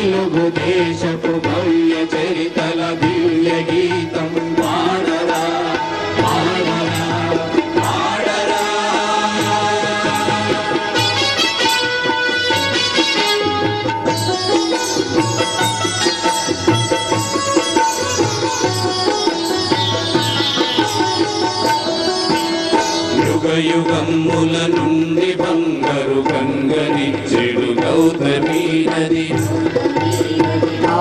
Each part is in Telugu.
తెలుగుదేశపు భవ్య చరితల దివ్య గీతం పాడరా పాడరా పాడరా యుగ యుగముల నుండి బంగారు గంగని చెడు గౌతమి నది ఆ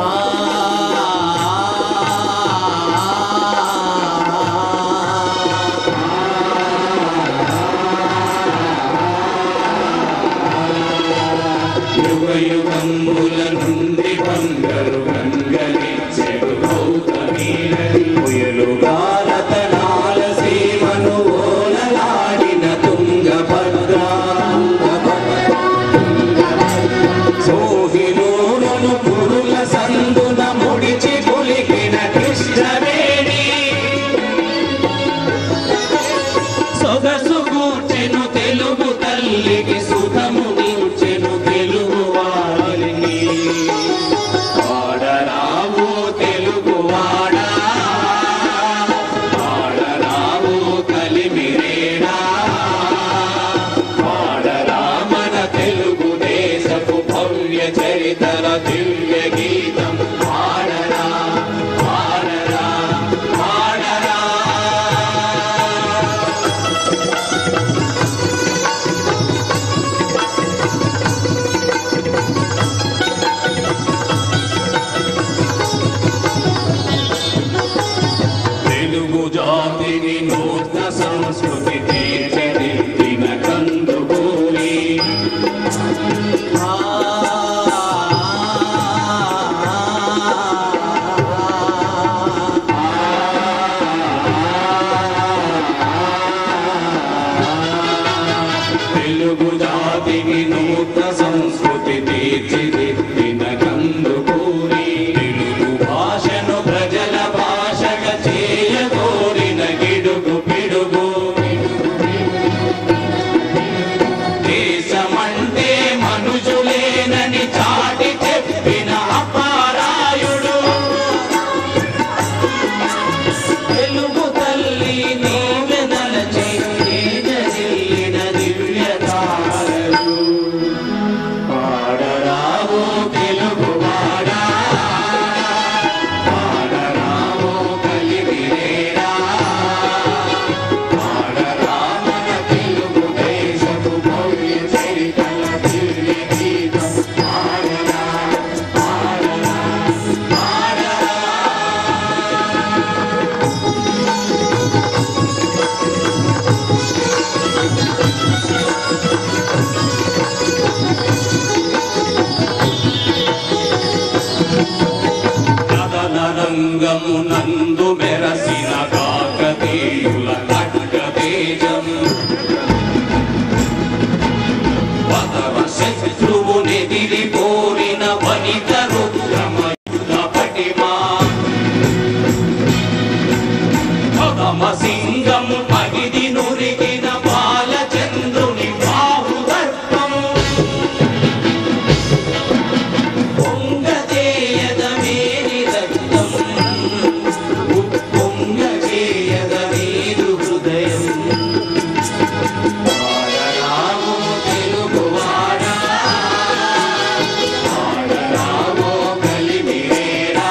యుగ యుగముల నుండి బంగారు గంగని చెడు గౌతమి నది పుయలు భారతనాల సీమను ఓలలాడిన తుంగభద్ర సోహినూరును పురుల సందున ముడిచి పులికిన కృష్ణవేణి సొగసు కూర్చెను తెలుగు తల్లికి సుఖము నిల్చెను తెలుగు వారిని వాడరావు తెలుగు వాడా వాడరావు కలిమిరేడా వాడరా మన తెలుగు దేశపు భవ్య చరితల దివ్య గీతం పాడరా పాడరా పాడరా తెలుగు జాతిని నూతన సంస్కృతి తీర్చిదిద్దిన కందుకూరి తెలుగు జాతిని నూతన సంస్కృతి తీర్చిదిద్దిన కందుకూరి తెలుగు భాషను ప్రజల భాషగా చేయగోరిన గిడుగు పిడుగు దేశమంటే మనుషులేనని చాటి చెప్పిన అపారాయుడు తెలుగు తల్లి నీవె నలచి తేజరిల్లిన దివ్య తారలు పాడరావు తెలుగు వాడా పాడరావు కలిగిరేరా పాడరా మన తెలుగు దేశపు భవ్య చరితల దివ్య గీతం పాడరా పాడరా పాడరా కథనరంగము నందు మెరసిన కాకతీయుల ఖడ్గ తేజం పదవ శత్రువు నెదిరి కోరిన వనిత రుద్రమ యుద్ధ పటిమా పదమ సింగము పగిది నురిగిన బాలచంద్రుని బాహుదర్పం పొంగజేయద మేరి రక్తం ఉప్పొంగజేయద నీరు హృదయం వాడరాము తెలుగువాడా వాడరాము కలిమిరేరా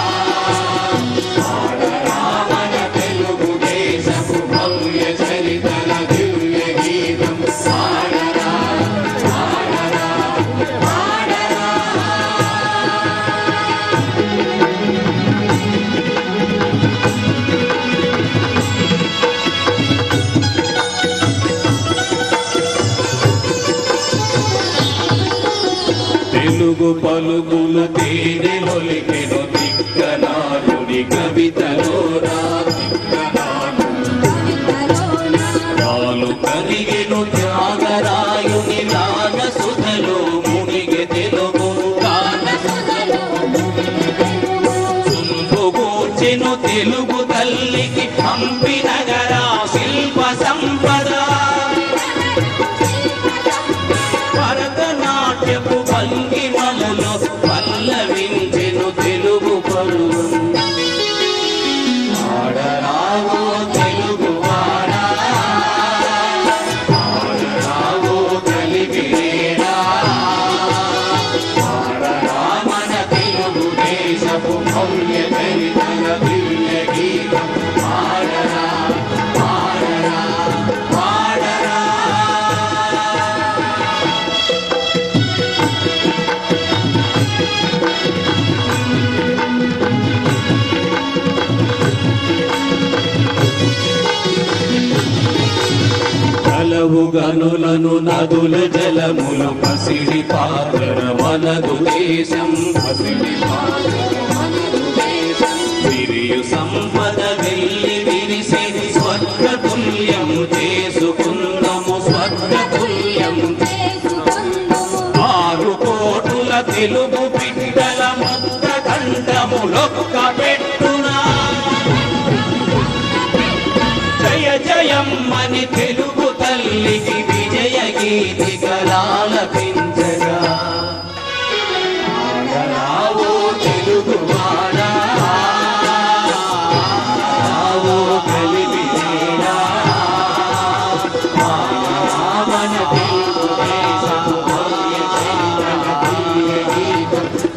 వాడరా మన తెలుగు దేశపు భవ్య చరితల దివ్య గీతం వాడరా వాడరా వాడరా తెలుగు పలుకులు తేనె ఒలికెను దిక్కనాథుడి కవితలోరా రాలు కరిగెను త్యాగరాయుని రాగ సుధలో మునిగె తెలుగు గాన సుంపుగూర్చెను తెలుగు తల్లికి హంపి నగర శిల్ప సంపద భరతనాట్యపు భంగిమములో పల్లవి గనులను నదుల జలములు పసిడి పాత్ర మనదు దేశం పసిడి విరియు సంపద వెళ్ళి విరిసి స్వర్గతుల్యం చేసుకుందము స్వర్గతుల్యం ఆరు కోటుల తెలుగు బిడ్డల మొత్త కంఠములొక్క పెట్టునా జయ జయమ్మని తెలుగు తల్లికి విజయ గీతికలాలపించగా ఆగరావో తెలుగువాడా రావో కలిపిదేనా మన తెలుగు దేశము భవ్య చరిత్రల దివ్య గీతం